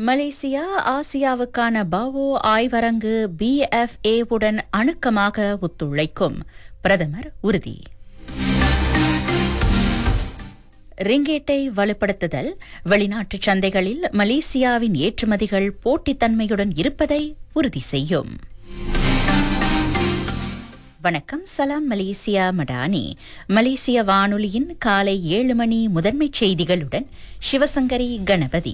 Malaysia ஆசியாவுக்கான பாவோ ஆய்வரங்கு பிஎஃப்ஏவுடன் அணுக்கமாக ஒத்துழைக்கும் பிரதமர் உறுதி ரிங்கேட்டை வலுப்படுத்துதல் வெளிநாட்டு சந்தைகளில் மலேசியாவின் ஏற்றுமதிகள் போட்டித்தன்மையுடன் இருப்பதை உறுதி செய்யும் வணக்கம் சலாம் மலேசியா மடானி மலேசிய வானொலியின் காலை ஏழு மணி முதன்மைச் செய்திகளுடன் சிவசங்கரி கணபதி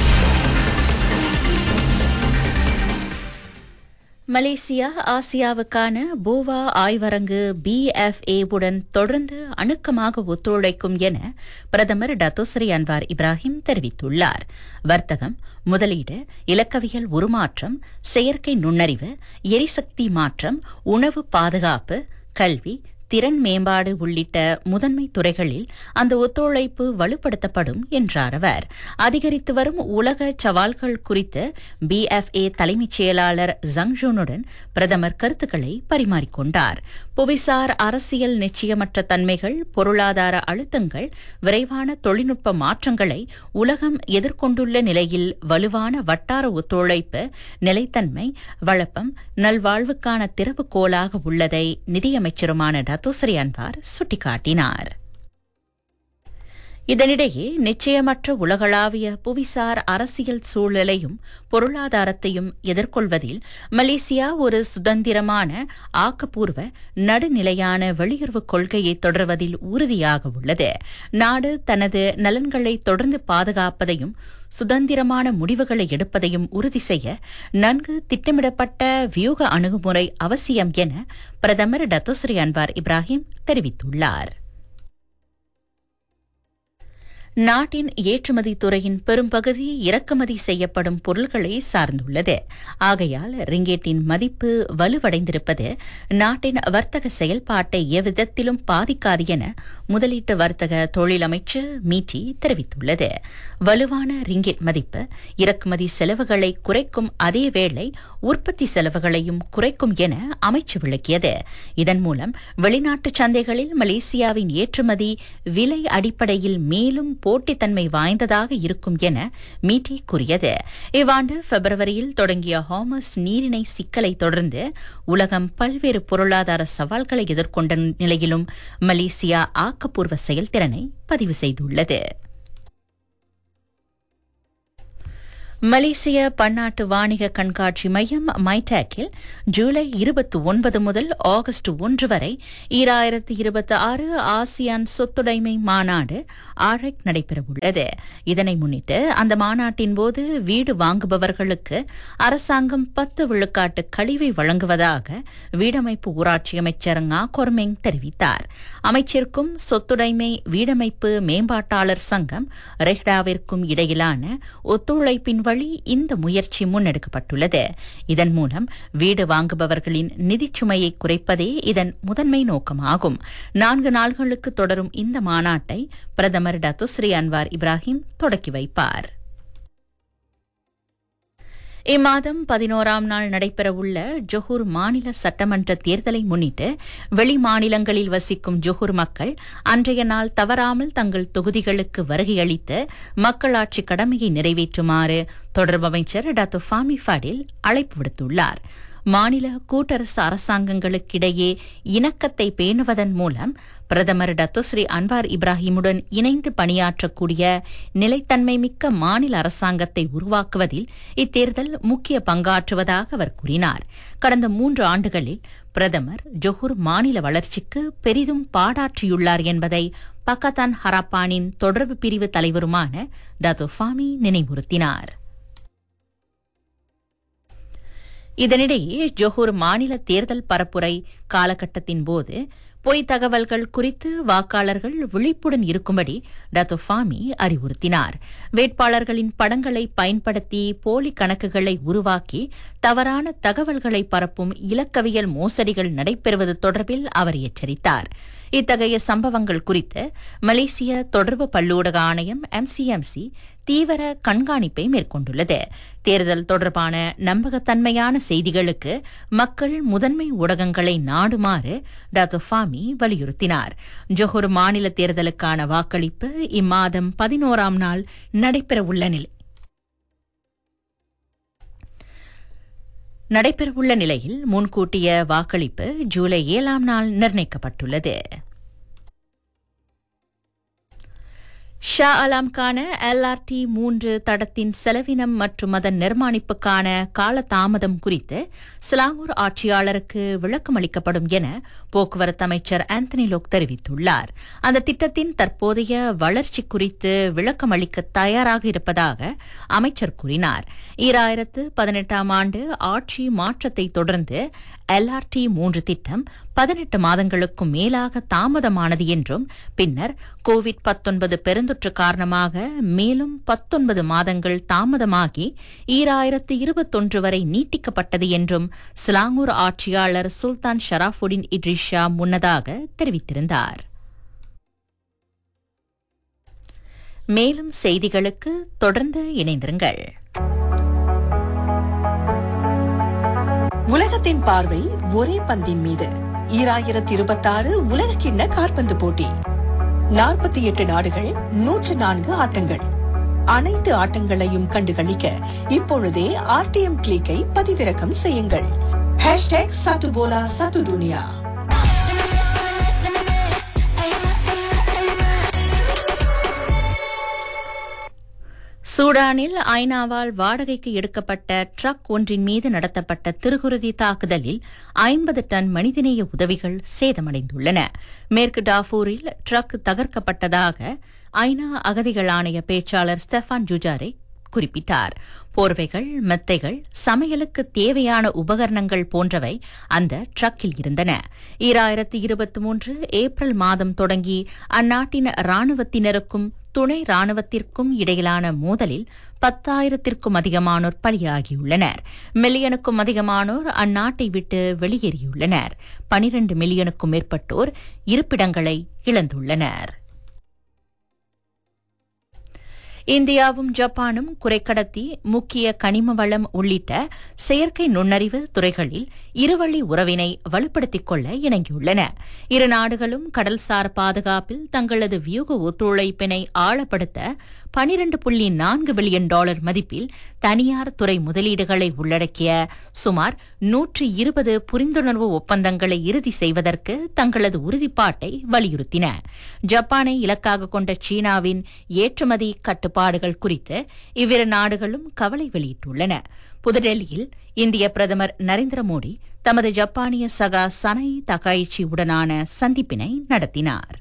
மலேசியா ஆசியாவுக்கான போவா ஆய்வரங்கு பிஎஃப்ஏவுடன் தொடர்ந்து அணுக்கமாக ஒத்துழைக்கும் என பிரதமர் டத்தோஸ்ரீ அன்வார் இப்ராஹிம் தெரிவித்துள்ளார் வர்த்தகம் முதலீடு இலக்கவியல் உருமாற்றம் செயற்கை நுண்ணறிவு எரிசக்தி மாற்றம் உணவு பாதுகாப்பு கல்வி திறன் மேம்பாடு உள்ளிட்ட முதன்மை துறைகளில் அந்த ஒத்துழைப்பு வலுப்படுத்தப்படும் என்றார் அவர் அதிகரித்து வரும் உலக சவால்கள் குறித்து பிஎஃப்ஏ தலைமைச் செயலாளர் ஜங்ஜூனுடன் பிரதமர் கருத்துக்களை பரிமாறிக்கொண்டார் புவிசார் அரசியல் நிச்சயமற்ற தன்மைகள் பொருளாதார அழுத்தங்கள் விரைவான தொழில்நுட்ப மாற்றங்களை உலகம் எதிர்கொண்டுள்ள நிலையில் வலுவான வட்டார ஒத்துழைப்பு நிலைத்தன்மை வழப்பம் நல்வாழ்வுக்கான திறவுகோலாக உள்ளதை நிதியமைச்சருமான டத்தோசரி அன்வார் சுட்டிக்காட்டினார் இதனிடையே நிச்சயமற்ற உலகளாவிய புவிசார் அரசியல் சூழலையும் பொருளாதாரத்தையும் எதிர்கொள்வதில் மலேசியா ஒரு சுதந்திரமான ஆக்கப்பூர்வ நடுநிலையான வெளியுறவு கொள்கையை தொடர்வதில் உறுதியாக உள்ளது நாடு தனது நலன்களை தொடர்ந்து பாதுகாப்பதையும் சுதந்திரமான முடிவுகளை எடுப்பதையும் உறுதி செய்ய நன்கு திட்டமிடப்பட்ட வியூக அணுகுமுறை அவசியம் என பிரதமர் டத்தோஸ்ரீ அன்வார் இப்ராஹிம் தெரிவித்துள்ளார் நாட்டின் ஏற்றுமதி துறையின் பெரும்பகுதி இறக்குமதி செய்யப்படும் பொருட்களை சார்ந்துள்ளது ஆகையால் ரிங்கேட்டின் மதிப்பு வலுவடைந்திருப்பது நாட்டின் வர்த்தக செயல்பாட்டை எவ்விதத்திலும் பாதிக்காது என முதலீட்டு வர்த்தக தொழில் அமைச்சர் மீட்டி தெரிவித்துள்ளது வலுவான ரிங்கேட் மதிப்பு இறக்குமதி செலவுகளை குறைக்கும் அதேவேளை உற்பத்தி செலவுகளையும் குறைக்கும் என அமைச்சு விளக்கியது இதன் மூலம் வெளிநாட்டு சந்தைகளில் மலேசியாவின் ஏற்றுமதி விலை அடிப்படையில் மேலும் போட்டித்தன்மை வாய்ந்ததாக இருக்கும் என மீட்டி கூறியது இவ்வாண்டு பிப்ரவரியில் தொடங்கிய ஹாமஸ் நீரிணை சிக்கலை தொடர்ந்து உலகம் பல்வேறு பொருளாதார சவால்களை எதிர்கொண்ட நிலையிலும் மலேசியா ஆக்கப்பூர்வ செயல்திறனை பதிவு செய்துள்ளது மலேசிய பன்னாட்டு வாணிக கண்காட்சி மையம் மைடாக்கில் ஜூலை இருபத்தி ஒன்பது முதல் ஆகஸ்ட் ஒன்று வரை ஈராயிரத்து இருபத்தி ஆறு ஆசியான் சொத்துடைமை மாநாடு ஆழக் நடைபெறவுள்ளது இதனை முன்னிட்டு அந்த மாநாட்டின் போது வீடு வாங்குபவர்களுக்கு அரசாங்கம் பத்து விழுக்காட்டு கழிவை வழங்குவதாக வீடமைப்பு ஊராட்சி அமைச்சர் ngா கொர்மெங் தெரிவித்தார் அமைச்சிற்கும் சொத்துடைமை வீடமைப்பு மேம்பாட்டாளர் சங்கம் ரெஹ்டாவிற்கும் இடையிலான ஒத்துழைப்பின் வழி இந்த முயற்சி முன்னெடுக்கப்பட்டுள்ளது இதன் மூலம் வீடு வாங்குபவர்களின் நிதிச் சுமையை குறைப்பதே இதன் முதன்மை நோக்கமாகும் நான்கு நாள்களுக்கு தொடரும் இந்த மாநாட்டை பிரதமர் டத்துஸ்ரீ அன்வார் இப்ராஹிம் தொடக்கி வைப்பார் இம்மாதம் பதினோராம் நாள் நடைபெறவுள்ள ஜொஹூர் மாநில சட்டமன்ற தேர்தலை முன்னிட்டு வெளி மாநிலங்களில் வசிக்கும் ஜொஹூர் மக்கள் அன்றைய நாள் தவறாமல் தங்கள் தொகுதிகளுக்கு வருகையளித்து மக்களாட்சி கடமையை நிறைவேற்றுமாறு தொடர்பு அமைச்சர் டாக்டர் ஃபாமி ஃபடில் அழைப்பு விடுத்துள்ளார் மாநில கூட்டரசு அரசாங்கங்களுக்கிடையே இணக்கத்தை பேணுவதன் மூலம் பிரதமர் டத்தோஸ்ரீ அன்வார் இப்ராஹிமுடன் இணைந்து பணியாற்றக்கூடிய நிலைத்தன்மை மிக்க மாநில அரசாங்கத்தை உருவாக்குவதில் இத்தேர்தல் முக்கிய பங்காற்றுவதாக அவர் கூறினார் கடந்த மூன்று ஆண்டுகளில் பிரதமர் ஜொஹூர் மாநில வளர்ச்சிக்கு பெரிதும் பாடாற்றியுள்ளார் என்பதை பக்கத்தான் ஹராப்பானின் தொடர்பு பிரிவு தலைவருமான டாத்தோ ஃபாமி நினைவுறுத்தினார் இதனிடையே ஜொஹூர் மாநில தேர்தல் பரப்புரை காலகட்டத்தின் போது பொய் தகவல்கள் குறித்து வாக்காளர்கள் விழிப்புடன் இருக்கும்படி டாக்டர் ஃபாமி அறிவுறுத்தினார் வேட்பாளர்களின் படங்களை பயன்படுத்தி போலி கணக்குகளை உருவாக்கி தவறான தகவல்களை பரப்பும் இலக்கவியல் மோசடிகள் நடைபெறுவது தொடர்பில் அவர் எச்சரித்தார் இத்தகைய சம்பவங்கள் குறித்து மலேசிய தொடர்பு பல்லூடக ஆணையம் எம்சிஎம்சி தீவிர கண்காணிப்பை மேற்கொண்டுள்ளது தேர்தல் தொடர்பான நம்பகத்தன்மையான செய்திகளுக்கு மக்கள் முதன்மை ஊடகங்களை நாடுமாறு டாக்டர் ஃபாமி வலியுறுத்தினார் ஜொஹூர் மாநில தேர்தலுக்கான வாக்களிப்பு இம்மாதம் பதினோராம் நாள் நடைபெறவுள்ள நிலை நடைபெறவுள்ள நிலையில் முன்கூட்டிய வாக்களிப்பு ஜூலை ஏழாம் நாள் நிர்ணயிக்கப்பட்டுள்ளது ஷா அலாம்கான எல்ஆர்டி மூன்று தடத்தின் செலவினம் மற்றும் அதன் நிர்மாணிப்புக்கான காலதாமதம் குறித்து சிலாங்கூர் ஆட்சியாளருக்கு விளக்கம் அளிக்கப்படும் என போக்குவரத்து அமைச்சர் ஆந்தனி லோக் தெரிவித்துள்ளார் அந்த திட்டத்தின் தற்போதைய வளர்ச்சி குறித்து விளக்கம் அளிக்க தயாராக இருப்பதாக அமைச்சர் கூறினார் ஈராயிரத்து பதினெட்டாம் ஆண்டு ஆட்சி மாற்றத்தை தொடர்ந்து எல்ஆர்டி மூன்று திட்டம் பதினெட்டு மாதங்களுக்கும் மேலாக தாமதமானது என்றும் பின்னர் கோவிட் பத்தொன்பது பெருந்தொற்று காரணமாக மேலும் பத்தொன்பது மாதங்கள் தாமதமாகி ஈராயிரத்து இருபத்தொன்று வரை நீட்டிக்கப்பட்டது என்றும் சிலாங்கூர் ஆட்சியாளர் சுல்தான் ஷராஃபுடின் இட்ரிஷா முன்னதாக தெரிவித்திருந்தார் மேலும் செய்திகளுக்கு தொடர்ந்து இணைந்திருங்கள் உலகத்தின் பார்வை ஒரே பந்தின் மீது ஈராயிரத்தி இருபத்தாறு உலக கிண்ண காற்பந்து போட்டி நாற்பத்தி எட்டு நாடுகள் நூற்று நான்கு ஆட்டங்கள் அனைத்து ஆட்டங்களையும் கண்டுகளிக்க இப்பொழுதே ஆர்டிஎம் கிளிக்கை பதிவிறக்கம் செய்யுங்கள் ஹேஷ்டேக் சத்துபோலா சத்து துனியா சூடானில் ஐநாவால் வாடகைக்கு எடுக்கப்பட்ட ட்ரக் ஒன்றின் மீது நடத்தப்பட்ட திருகுருதி தாக்குதலில் ஐம்பது டன் மனிதநேய உதவிகள் சேதமடைந்துள்ளன மேற்கு டாஃபூரில் ட்ரக் தகர்க்கப்பட்டதாக ஐநா அகதிகள் ஆணைய பேச்சாளர் ஸ்டெஃபான் ஜுஜாரே குறிப்பிட்டார் போர்வைகள் மெத்தைகள் சமையலுக்கு தேவையான உபகரணங்கள் போன்றவை அந்த ட்ரக்கில் இருந்தன ஈராயிரத்தி இருபத்தி மூன்று ஏப்ரல் மாதம் தொடங்கி அந்நாட்டின் ராணுவத்தினருக்கும் துணை ராணுவத்திற்கும் இடையிலான மோதலில் பத்தாயிரத்திற்கும் அதிகமானோர் பலியாகியுள்ளனர் மில்லியனுக்கும் அதிகமானோர் அந்நாட்டை விட்டு வெளியேறியுள்ளனர் பனிரண்டு மில்லியனுக்கும் மேற்பட்டோர் இருப்பிடங்களை இழந்துள்ளனர் இந்தியாவும் ஜப்பானும் குறைக்கடத்தி முக்கிய கனிம வளம் உள்ளிட்ட செயற்கை நுண்ணறிவு துறைகளில் இருவழி உறவினை வலுப்படுத்திக் கொள்ள இணங்கியுள்ளன இரு நாடுகளும் கடல்சார் பாதுகாப்பில் தங்களது வியூக ஒத்துழைப்பினை ஆழப்படுத்த பனிரண்டு புள்ளி நான்கு பில்லியன் டாலர் மதிப்பில் தனியார் துறை முதலீடுகளை உள்ளடக்கிய சுமார் நூற்று இருபது புரிந்துணர்வு ஒப்பந்தங்களை இறுதி செய்வதற்கு தங்களது உறுதிப்பாட்டை வலியுறுத்தின ஜப்பானை இலக்காக கொண்ட சீனாவின் ஏற்றுமதி கட்டுப்பாடுகள் குறித்து இவ்விரு நாடுகளும் கவலை வெளியிட்டுள்ளன புதுடெல்லியில் இந்திய பிரதமர் நரேந்திர மோடி தமது ஜப்பானிய சகா சனை தகாயிச்சி உடனான சந்திப்பினை நடத்தினார்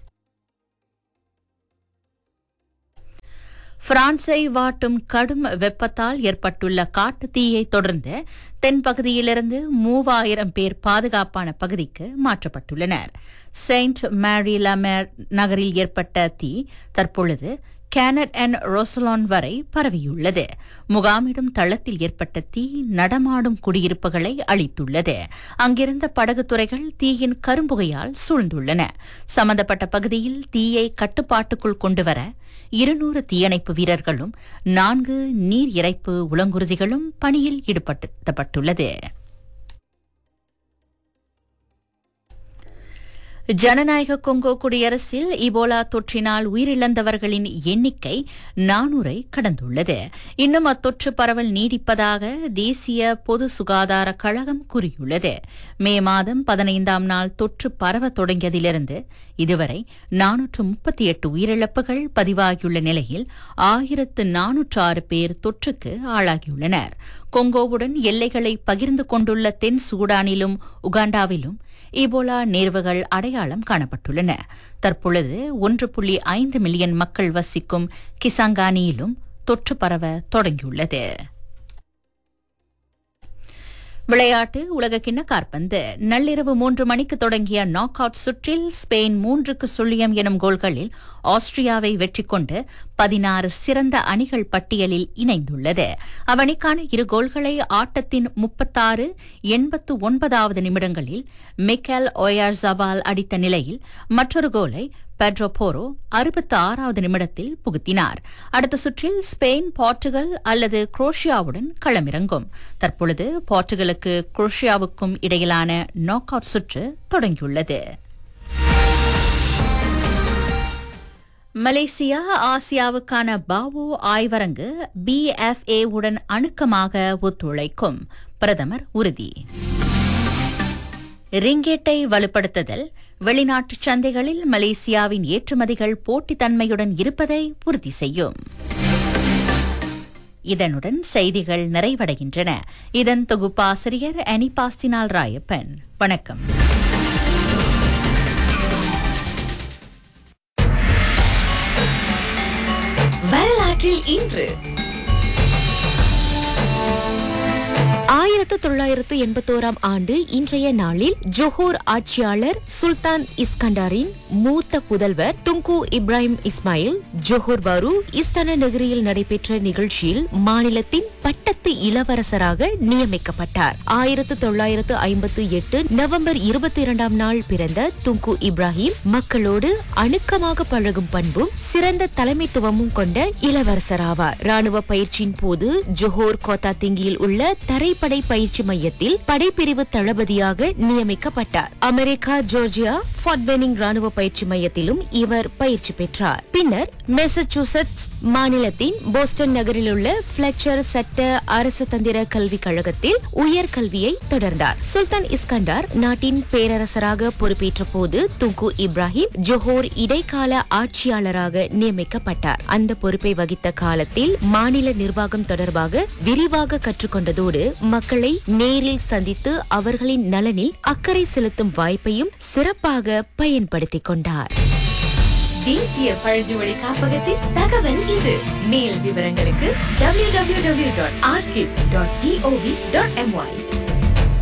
பிரான்சை வாட்டும் கடும் வெப்பத்தால் ஏற்பட்டுள்ள காட்டு தீயை தொடர்ந்து தென்பகுதியிலிருந்து மூவாயிரம் பேர் பாதுகாப்பான பகுதிக்கு மாற்றப்பட்டுள்ளனர் செயின்ட் மேரி லமேர் நகரில் ஏற்பட்ட தீ தற்பொழுது கேனட் அண்ட் ரோசலான் வரை பரவியுள்ளது முகாமிடும் தளத்தில் ஏற்பட்ட தீ நடமாடும் குடியிருப்புகளை அளித்துள்ளது அங்கிருந்த படகுத்துறைகள் தீயின் கரும்புகையால் சூழ்ந்துள்ளன சம்பந்தப்பட்ட பகுதியில் தீயை கட்டுப்பாட்டுக்குள் கொண்டுவர இருநூறு தீயணைப்பு வீரர்களும் நான்கு நீர் இறைப்பு உளங்குருதிகளும் பணியில் ஈடுபடுத்தப்பட்டுள்ளது ஜனநாயக கொங்கோ குடியரசில் இபோலா தொற்றினால் உயிரிழந்தவர்களின் எண்ணிக்கை நானூரை கடந்துள்ளது இன்னும் அத்தொற்று பரவல் நீடிப்பதாக தேசிய பொது சுகாதார கழகம் கூறியுள்ளது மே மாதம் பதினைந்தாம் நாள் தொற்று பரவ தொடங்கியதிலிருந்து இதுவரை நானூற்று முப்பத்தி எட்டு உயிரிழப்புகள் பதிவாகியுள்ள நிலையில் ஆயிரத்து நானூற்று ஆறு பேர் தொற்றுக்கு ஆளாகியுள்ளனர் கொங்கோவுடன் எல்லைகளை பகிர்ந்து கொண்டுள்ள தென் சூடானிலும் உகாண்டாவிலும் இபோலா நேர்வுகள் அடையாளம் காணப்பட்டுள்ளன தற்பொழுது ஒன்று புள்ளி ஐந்து மில்லியன் மக்கள் வசிக்கும் கிசாங்கானியிலும் தொற்று பரவ தொடங்கியுள்ளது விளையாட்டு உலகக்கிண்ண காற்பந்து நள்ளிரவு மூன்று மணிக்கு தொடங்கிய நாக் அவுட் சுற்றில் ஸ்பெயின் மூன்றுக்கு சுழியம் எனும் கோல்களில் ஆஸ்திரியாவை வெற்றி கொண்டு பதினாறு சிறந்த அணிகள் பட்டியலில் இணைந்துள்ளது அவணிக்கான இரு கோல்களை ஆட்டத்தின் முப்பத்தாறு எண்பத்து ஒன்பதாவது நிமிடங்களில் மிக்கேல் ஒயார் ஜபால் அடித்த நிலையில் மற்றொரு கோலை பெட்ரோ போரோ அறுபத்தி ஆறாவது நிமிடத்தில் புகுத்தினார் அடுத்த சுற்றில் ஸ்பெயின் போர்ச்சுகல் அல்லது குரோஷியாவுடன் களமிறங்கும் தற்பொழுது போர்ச்சுகலுக்கு குரோஷியாவுக்கும் இடையிலான நாக் அவுட் சுற்று தொடங்கியுள்ளது மலேசியா ஆசியாவுக்கான பாவோ ஆய்வரங்கு பிஎஃப்ஏ உடன் அணுக்கமாக ஒத்துழைக்கும் பிரதமர் உறுதி ரிங்கேட்டை வலுப்படுத்துதல் வெளிநாட்டு சந்தைகளில் மலேசியாவின் ஏற்றுமதிகள் போட்டித்தன்மையுடன் இருப்பதை உறுதி செய்யும் இதனுடன் செய்திகள் நிறைவடைகின்றன இதன் தொகுப்பாசிரியர் அனிபாஸ்தினால் ராயப்பன் வணக்கம் வரலாற்றில் இன்று ஆயிரத்து தொள்ளாயிரத்து எண்பத்தோராம் ஆண்டு இன்றைய நாளில் ஜோஹோர் ஆட்சியாளர் சுல்தான் இஸ்கண்டாரின் மூத்த புதல்வர் துங்கு இப்ராஹிம் இஸ்மாயில் ஜோஹோர் பாரு இஸ்தான நகரில் நடைபெற்ற நிகழ்ச்சியில் மாநிலத்தின் பட்டத்து இளவரசராக நியமிக்கப்பட்டார் ஆயிரத்து தொள்ளாயிரத்து ஐம்பத்து எட்டு நவம்பர் இருபத்தி இரண்டாம் நாள் பிறந்த துங்கு இப்ராஹிம் மக்களோடு அணுக்கமாக பழகும் பண்பும் சிறந்த தலைமைத்துவமும் கொண்ட இளவரசராவார் ராணுவ பயிற்சியின் போது ஜோஹோர் கோத்தா திங்கியில் உள்ள தரைப்படை பயிற்சி மையத்தில் படைப்பிரிவு தளபதியாக நியமிக்கப்பட்டார் அமெரிக்கா ஜோர்ஜியா ஃபார்ட் பெனிங் ராணுவ பயிற்சி மையத்திலும் இவர் பயிற்சி பெற்றார் பின்னர் மெசச்சூசெட்ஸ் மாநிலத்தின் போஸ்டன் நகரில் உள்ள பிளெச்சர் சட்ட அரசு தந்திர கல்விக் கழகத்தில் உயர்கல்வியை தொடர்ந்தார் சுல்தான் இஸ்கண்டார் நாட்டின் பேரரசராக பொறுப்பேற்ற போது துங்கு இப்ராஹிம் ஜோஹோர் இடைக்கால ஆட்சியாளராக நியமிக்கப்பட்டார் அந்த பொறுப்பை வகித்த காலத்தில் மாநில நிர்வாகம் தொடர்பாக விரிவாக கற்றுக்கொண்டதோடு மக்களை நேரில் சந்தித்து அவர்களின் நலனில் அக்கறை செலுத்தும் வாய்ப்பையும் சிறப்பாக பயன்படுத்திக் கொண்டார் தேசிய பழங்குடி காப்பகத்தின் தகவல் இது மேல் விவரங்களுக்கு www.archive.gov.my